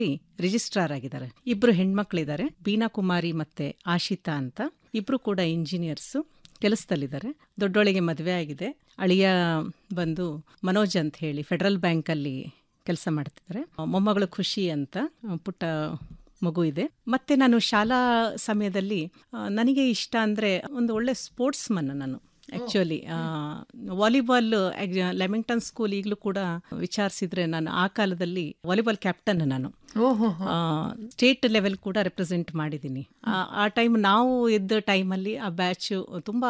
Registrar ಆಗಿದ್ದಾರೆ ಇಬ್ರು ಹೆಣ್ಮಕ್ಳಿದ್ದಾರೆ ಬೀನಾ ಕುಮಾರಿ ಮತ್ತೆ ಆಶಿತಾ ಅಂತ ಇಬ್ರು ಕೂಡ ಇಂಜಿನಿಯರ್ಸ್ ಕೆಲಸದಲ್ಲಿದ್ದಾರೆ ದೊಡ್ಡೋಳಿಗೆ ಮದುವೆ ಆಗಿದೆ ಅಳಿಯ ಬಂದು ಮನೋಜ್ ಅಂತ ಹೇಳಿ ಫೆಡರಲ್ ಬ್ಯಾಂಕಲ್ಲಿ ಕೆಲಸ ಮಾಡ್ತಿದ್ದಾರೆ ಮೊಮ್ಮಗಳು ಖುಷಿ ಅಂತ ಪುಟ್ಟ ಮಗು ಇದೆ ಮತ್ತೆ ನಾನು ಶಾಲಾ ಸಮಯದಲ್ಲಿ ಆ, ನನಗೆ ಇಷ್ಟ ಅಂದರೆ ಒಂದು ಒಳ್ಳೆ ಸ್ಪೋರ್ಟ್ಸ್ ಮನ್ ನಾನು ಆ್ಯಕ್ಚುಲಿ ವಾಲಿಬಾಲ್ ಲೆಮಿಂಗ್ಟನ್ ಸ್ಕೂಲ್ ಈಗಲೂ ಕೂಡ ವಿಚಾರಿಸಿದ್ರೆ ನಾನು ಆ ಕಾಲದಲ್ಲಿ ವಾಲಿಬಾಲ್ ಕ್ಯಾಪ್ಟನ್ ನಾನು ಓಹೋ ಸ್ಟೇಟ್ ಲೆವೆಲ್ ಕೂಡ ರೆಪ್ರೆಸೆಂಟ್ ಮಾಡಿದ್ದೀನಿ ಆ- ಆ ಟೈಮ್ ನಾವು ಇದ್ದ ಟೈಮಲ್ಲಿ ಆ ಬ್ಯಾಚು ತುಂಬ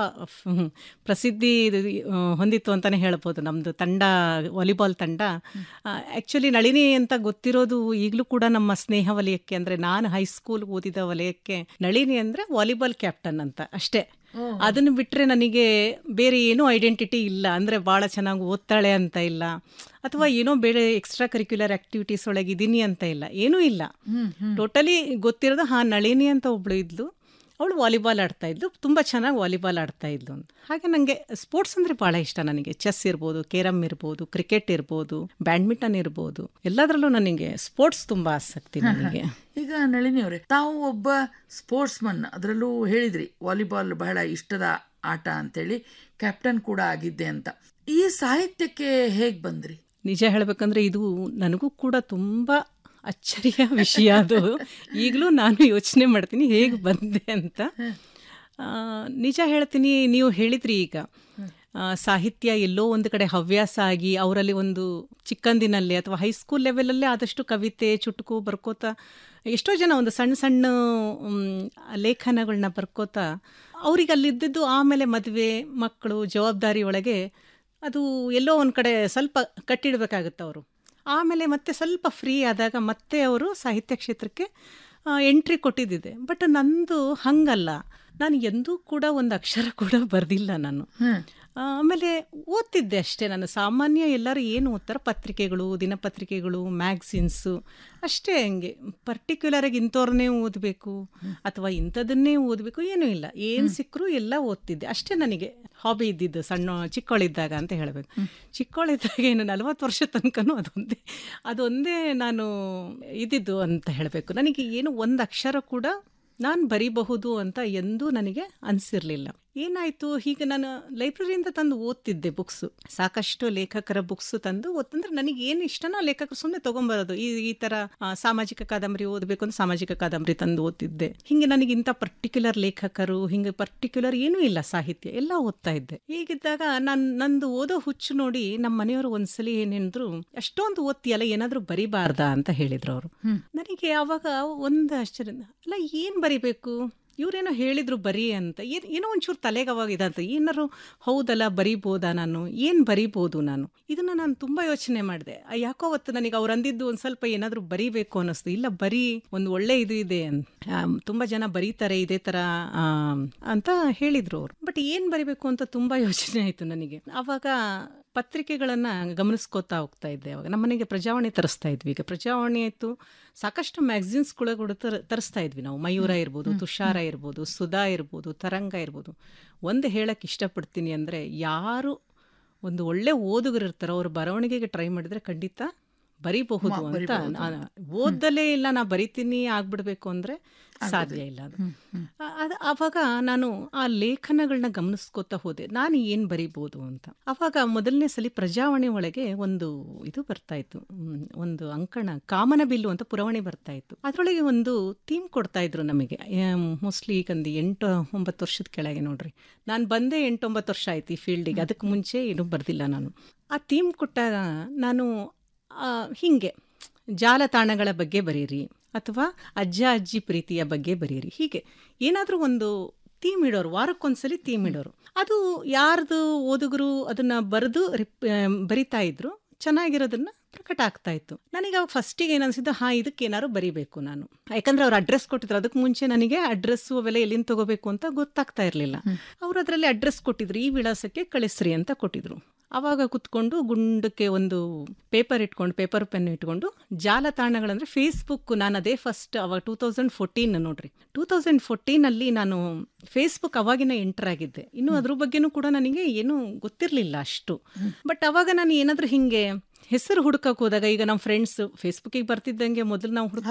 ಪ್ರಸಿದ್ಧಿ ಇದು, ಆ, ಹೊಂದಿತ್ತು ಅಂತಲೇ ಹೇಳ್ಬೋದು ನಮ್ಮದು ತಂಡ ವಾಲಿಬಾಲ್ ತಂಡ ಆ್ಯಕ್ಚುಲಿ ನಳಿನಿ ಅಂತ ಗೊತ್ತಿರೋದು ಈಗಲೂ ಕೂಡ ನಮ್ಮ ಸ್ನೇಹ ವಲಯಕ್ಕೆ ಅಂದರೆ ನಾನು ಹೈಸ್ಕೂಲ್ ಓದಿದ ವಲಯಕ್ಕೆ ನಳಿನಿ ಅಂದರೆ ವಾಲಿಬಾಲ್ ಕ್ಯಾಪ್ಟನ್ ಅಂತ ಅಷ್ಟೇ ಅದನ್ನು ಬಿಟ್ಟರೆ ನನಗೆ ಬೇರೆ ಏನೂ ಐಡೆಂಟಿಟಿ ಇಲ್ಲ ಅಂದರೆ ಭಾಳ ಚೆನ್ನಾಗಿ ಓದ್ತಾಳೆ ಅಂತ ಇಲ್ಲ ಅಥವಾ ಏನೋ ಬೇರೆ ಎಕ್ಸ್ಟ್ರಾ ಕರಿಕ್ಯುಲರ್ ಆಕ್ಟಿವಿಟೀಸ್ ಒಳಗೆ ಇದೀನಿ ಅಂತ ಇಲ್ಲ ಏನೂ ಇಲ್ಲ ಟೋಟಲಿ ಗೊತ್ತಿರೋದು ಹಾಂ ನಳಿನಿ ಅಂತ ಒಬ್ಳು ಇದ್ಲು ಅವಳು ವಾಲಿಬಾಲ್ ಆಡ್ತಾ ಇದ್ಲು ತುಂಬ ಚೆನ್ನಾಗಿ ವಾಲಿಬಾಲ್ ಆಡ್ತಾ ಇದ್ಲು ಅಂತ ಹಾಗೆ ನನಗೆ ಸ್ಪೋರ್ಟ್ಸ್ ಅಂದರೆ ಭಾಳ ಇಷ್ಟ ನನಗೆ ಚೆಸ್ ಇರ್ಬೋದು ಕೇರಮ್ ಇರ್ಬೋದು ಕ್ರಿಕೆಟ್ ಇರ್ಬೋದು ಬ್ಯಾಡ್ಮಿಂಟನ್ ಇರ್ಬೋದು ಎಲ್ಲದರಲ್ಲೂ ನನಗೆ ಸ್ಪೋರ್ಟ್ಸ್ ತುಂಬ ಆಸಕ್ತಿ ನನಗೆ ಈಗ ನಳಿನಿ ಅವರೇ ತಾವು ಒಬ್ಬ ಸ್ಪೋರ್ಟ್ಸ್ ಮನ್ ಅದರಲ್ಲೂ ಹೇಳಿದ್ರಿ ವಾಲಿಬಾಲ್ ಬಹಳ ಇಷ್ಟದ ಆಟ ಅಂತೇಳಿ ಕ್ಯಾಪ್ಟನ್ ಕೂಡ ಆಗಿದ್ದೆ ಅಂತ ಈ ಸಾಹಿತ್ಯಕ್ಕೆ ಹೇಗ್ ಬಂದ್ರಿ ನಿಜ ಹೇಳಬೇಕಂದ್ರೆ ಇದು ನನಗೂ ಕೂಡ ತುಂಬ ಅಚ್ಚರಿಯ ವಿಷಯ ಅದು ಈಗಲೂ ನಾನು ಯೋಚನೆ ಮಾಡ್ತೀನಿ ಹೇಗೆ ಬಂದೆ ಅಂತ ಆ, ನಿಜ ಹೇಳ್ತೀನಿ ನೀವು ಹೇಳಿದ್ರಿ ಈಗ ಆ, ಸಾಹಿತ್ಯ ಎಲ್ಲೋ ಒಂದು ಕಡೆ ಹವ್ಯಾಸ ಆಗಿ ಅವರಲ್ಲಿ ಒಂದು ಚಿಕ್ಕಂದಿನಲ್ಲಿ ಅಥವಾ ಹೈಸ್ಕೂಲ್ ಲೆವೆಲಲ್ಲೇ ಆದಷ್ಟು ಕವಿತೆ ಚುಟುಕು ಬರ್ಕೋತಾ ಎಷ್ಟೋ ಜನ ಒಂದು ಸಣ್ಣ ಸಣ್ಣ ಮ್, ಲೇಖನಗಳನ್ನ ಬರ್ಕೋತಾ ಅವ್ರಿಗೆ ಅಲ್ಲಿದ್ದದ್ದು ಆಮೇಲೆ ಮದುವೆ ಮಕ್ಕಳು ಜವಾಬ್ದಾರಿ ಒಳಗೆ ಅದು ಎಲ್ಲೋ ಒಂದು ಕಡೆ ಸ್ವಲ್ಪ ಕಟ್ಟಿಡಬೇಕಾಗುತ್ತೆ ಅವರು ಆಮೇಲೆ ಮತ್ತೆ ಸ್ವಲ್ಪ ಫ್ರೀ ಆದಾಗ ಮತ್ತೆ ಅವರು ಸಾಹಿತ್ಯ ಕ್ಷೇತ್ರಕ್ಕೆ ಎಂಟ್ರಿ ಕೊಟ್ಟಿದ್ದಿದೆ ಬಟ್ ನಂದು ಹಂಗಲ್ಲ ನಾನು ಎಂದೂ ಕೂಡ ಒಂದು ಅಕ್ಷರ ಕೂಡ ಬರೆದಿಲ್ಲ ನಾನು ಆ, ಆಮೇಲೆ ಓದ್ತಿದ್ದೆ ಅಷ್ಟೇ ನಾನು ಸಾಮಾನ್ಯ ಎಲ್ಲರೂ ಏನು ಓದ್ತಾರೆ ಪತ್ರಿಕೆಗಳು ದಿನಪತ್ರಿಕೆಗಳು ಮ್ಯಾಗ್ಝಿನ್ಸು ಅಷ್ಟೇ ಹಂಗೆ ಪರ್ಟಿಕ್ಯುಲರಾಗಿ ಇಂಥವ್ರನ್ನೇ ಓದಬೇಕು ಅಥವಾ ಇಂಥದನ್ನೇ ಓದಬೇಕು ಏನೂ ಇಲ್ಲ ಏನು ಸಿಕ್ಕರೂ ಎಲ್ಲ ಓದ್ತಿದ್ದೆ ಅಷ್ಟೇ ನನಗೆ ಹಾಬಿ ಇದ್ದಿದ್ದು ಸಣ್ಣ ಚಿಕ್ಕವಳಿದ್ದಾಗ ಅಂತ ಹೇಳಬೇಕು ಚಿಕ್ಕವಳಿದ್ದಾಗ ಏನು ನಲವತ್ತು ವರ್ಷ ತನಕನೂ ಅದೊಂದೇ ಅದೊಂದೇ ನಾನು ಇದ್ದಿದ್ದು ಅಂತ ಹೇಳಬೇಕು ನನಗೆ ಏನು ಒಂದು ಅಕ್ಷರ ಕೂಡ ನಾನು ಬರಿಬಹುದು ಅಂತ ಎಂದೂ ನನಗೆ ಅನಿಸಿರಲಿಲ್ಲ ಏನಾಯಿತು ಹೀಗೆ ನಾನು ಲೈಬ್ರರಿಯಿಂದ ತಂದು ಓದ್ತಿದ್ದೆ ಬುಕ್ಸು ಸಾಕಷ್ಟು ಲೇಖಕರ ಬುಕ್ಸು ತಂದು ಓದ್ತಂದ್ರೆ ನನಗೆ ಏನು ಇಷ್ಟನೋ ಆ ಲೇಖಕರು ಸುಮ್ಮನೆ ತೊಗೊಂಬರೋದು ಈ ಈ ಥರ ಆ, ಸಾಮಾಜಿಕ ಕಾದಂಬರಿ ಓದಬೇಕು ಅಂತ ಸಾಮಾಜಿಕ ಕಾದಂಬರಿ ತಂದು ಓದ್ತಿದ್ದೆ ಹಿಂಗೆ ನನಗೆ ಇಂಥ ಪರ್ಟಿಕ್ಯುಲರ್ ಲೇಖಕರು ಹಿಂಗೆ ಪರ್ಟಿಕ್ಯುಲರ್ ಏನೂ ಇಲ್ಲ ಸಾಹಿತ್ಯ ಎಲ್ಲ ಓದ್ತಾ ಇದ್ದೆ ಹೀಗಿದ್ದಾಗ ನಾನು ನಂದು ಓದೋ ಹುಚ್ಚು ನೋಡಿ ನಮ್ಮ ಮನೆಯವರು ಒಂದ್ಸಲಿ ಏನೇನಿದ್ರು ಅಷ್ಟೊಂದು ಓದ್ತೀಯಲ್ಲ ಏನಾದರೂ ಬರಿಬಾರ್ದಾ ಅಂತ ಹೇಳಿದ್ರು ಅವರು ನನಗೆ ಅವಾಗ ಒಂದು ಆಶ್ಚರ್ಯ ಅಲ್ಲ ಏನು ಬರಿಬೇಕು ಇವರೇನೋ ಹೇಳಿದ್ರು ಬರಿ ಅಂತ ಏನ್ ಏನೋ ಒಂಚೂರು ತಲೆಗೆ ಅವಾಗ ಇದಂತ ಏನಾರು ಹೌದಲ್ಲ ಬರಿಬೋದಾ ನಾನು ಏನು ಬರಿಬೋದು ನಾನು ಇದನ್ನ ನಾನು ತುಂಬ ಯೋಚನೆ ಮಾಡಿದೆ ಯಾಕೋ ಅವತ್ತು ನನಗೆ ಅವ್ರು ಅಂದಿದ್ದು ಒಂದು ಸ್ವಲ್ಪ ಏನಾದರೂ ಬರಿಬೇಕು ಅನ್ನಿಸ್ತು ಇಲ್ಲ ಬರೀ ಒಂದು ಒಳ್ಳೆ ಇದು ಇದೆ ಅಂತ. ಆ, ತುಂಬ ಜನ ಬರೀತಾರೆ ಇದೇ ಥರ ಆ, ಅಂತ ಹೇಳಿದ್ರು ಅವರು ಬಟ್ ಏನು ಬರಿಬೇಕು ಅಂತ ತುಂಬ ಯೋಚನೆ ಆಯಿತು ನನಗೆ ಆವಾಗ ಪತ್ರಿಕೆಗಳನ್ನು ಗಮನಿಸ್ಕೋತಾ ಹೋಗ್ತಾ ಇದ್ದೆ ಅವಾಗ ನಮ್ಮನೆಗೆ ಪ್ರಜಾವಾಣಿ ತರಿಸ್ತಾ ಇದ್ವಿ ಈಗ ಪ್ರಜಾವಾಣಿ ಆಯಿತು ಸಾಕಷ್ಟು ಮ್ಯಾಗ್ಝಿನ್ಸ್ಗಳು ಕೂಡ ತರ ತರಿಸ್ತಾ ಇದ್ವಿ ನಾವು ಮಯೂರ ಇರ್ಬೋದು ತುಷಾರ ಇರ್ಬೋದು ಸುಧಾ ಇರ್ಬೋದು ತರಂಗ ಇರ್ಬೋದು ಒಂದು ಹೇಳಕ್ಕೆ ಇಷ್ಟಪಡ್ತೀನಿ ಅಂದರೆ ಯಾರು ಒಂದು ಒಳ್ಳೆ ಓದುಗರು ಇರ್ತಾರೋ ಅವ್ರು ಬರವಣಿಗೆಗೆ ಟ್ರೈ ಮಾಡಿದರೆ ಖಂಡಿತ ಬರಿಬಹುದು ಅಂತ ನಾನು ಓದಲೇ ಇಲ್ಲ ನಾ ಬರಿತೀನಿ ಆಗ್ಬಿಡ್ಬೇಕು ಅಂದರೆ ಸಾಧ್ಯ ಇಲ್ಲ ಅದು ಆ- ಅದು ಆವಾಗ ನಾನು ಆ ಲೇಖನಗಳನ್ನ ಗಮನಿಸ್ಕೋತಾ ಹೋದೆ ನಾನು ಏನು ಬರಿಬೋದು ಅಂತ ಆವಾಗ ಮೊದಲನೇ ಸಲ ಪ್ರಜಾವಾಣಿ ಒಳಗೆ ಒಂದು ಇದು ಬರ್ತಾ ಇತ್ತು ಮ್, ಒಂದು ಅಂಕಣ ಕಾಮನ ಬಿಲ್ಲು ಅಂತ ಪುರವಣಿ ಬರ್ತಾ ಇತ್ತು ಅದರೊಳಗೆ ಒಂದು ಥೀಮ್ ಕೊಡ್ತಾ ಇದ್ರು ನಮಗೆ ಮೋಸ್ಟ್ಲಿ ಈಗ ಒಂದು ಎಂಟು ಒಂಬತ್ತು ವರ್ಷದ ಕೆಳಗೆ ನೋಡ್ರಿ ನಾನು ಬಂದೆ ಎಂಟೊಂಬತ್ತು ವರ್ಷ ಆಯ್ತು ಈ ಫೀಲ್ಡಿಗೆ ಅದಕ್ಕೆ ಮುಂಚೆ ಏನೂ ಬರ್ದಿಲ್ಲ ನಾನು ಆ ಥೀಮ್ ಕೊಟ್ಟಾಗ ನಾನು ಆ, ಹಿಂಗೆ ಜಾಲತಾಣಗಳ ಬಗ್ಗೆ ಬರೀರಿ ಅಥವಾ ಅಜ್ಜ ಅಜ್ಜಿ ಪ್ರೀತಿಯ ಬಗ್ಗೆ ಬರೀರಿ ಹೀಗೆ ಏನಾದರೂ ಒಂದು ಥೀಮ್ ಇಡೋರು ವಾರಕ್ಕೊಂದ್ಸಲಿ ಥೀಮ್ ಇಡೋರು ಅದು ಯಾರ್ದು ಓದುಗರು ಅದನ್ನ ಬರೆದು ರಿಪ್ ಆ, ಬರಿತಾ ಇದ್ರು ಚೆನ್ನಾಗಿರೋದನ್ನ ಪ್ರಕಟ ಆಗ್ತಾ ಇತ್ತು ನನಗೆ ಅವಾಗ ಫಸ್ಟಿಗೆ ಏನು ಅನ್ಸಿದ್ದು ಹಾ ಇದಕ್ಕೆ ಏನಾದ್ರು ಬರಿಬೇಕು ನಾನು ಯಾಕಂದ್ರೆ ಅವ್ರು ಅಡ್ರೆಸ್ ಕೊಟ್ಟಿದ್ರು ಅದಕ್ಕೆ ಮುಂಚೆ ನನಗೆ ಅಡ್ರೆಸ್ ಅವೆಲ್ಲ ಎಲ್ಲಿಂದ ತಗೋಬೇಕು ಅಂತ ಗೊತ್ತಾಗ್ತಾ ಇರಲಿಲ್ಲ ಅವ್ರು ಅದರಲ್ಲಿ ಅಡ್ರೆಸ್ ಕೊಟ್ಟಿದ್ರು ಈ ವಿಳಾಸಕ್ಕೆ ಕಳಿಸ್ರಿ ಅಂತ ಕೊಟ್ಟಿದ್ರು ಆವಾಗ ಕುತ್ಕೊಂಡು ಗುಂಡಕ್ಕೆ ಒಂದು ಪೇಪರ್ ಇಟ್ಕೊಂಡು ಪೇಪರ್ ಪೆನ್ ಇಟ್ಕೊಂಡು ಜಾಲತಾಣಗಳಂದ್ರೆ ಫೇಸ್ಬುಕ್ ನಾನು ಅದೇ ಫಸ್ಟ್ ಅವಾಗ ಟೂ ತೌಸಂಡ್ ಫೋರ್ಟೀನ್ ನೋಡ್ರಿ ಟೂ ತೌಸಂಡ್ ಫೋರ್ಟೀನಲ್ಲಿ ನಾನು ಫೇಸ್ಬುಕ್ ಅವಾಗಿನ ಎಂಟರ್ ಆಗಿದ್ದೆ ಇನ್ನು ಅದ್ರ ಬಗ್ಗೆನೂ ಕೂಡ ನನಗೆ ಏನೂ ಗೊತ್ತಿರಲಿಲ್ಲ ಅಷ್ಟು ಬಟ್ ಅವಾಗ ನಾನು ಏನಾದರೂ ಹಿಂಗೆ ಹೆಸರು ಹುಡುಕಕ್ಕೆ ಹೋದಾಗ ಈಗ ನಮ್ಮ ಫ್ರೆಂಡ್ಸ್ ಫೇಸ್ಬುಕ್ಕಿಗೆ ಬರ್ತಿದ್ದಂಗೆ ಮೊದಲು ನಾವು ಹುಡುಕ್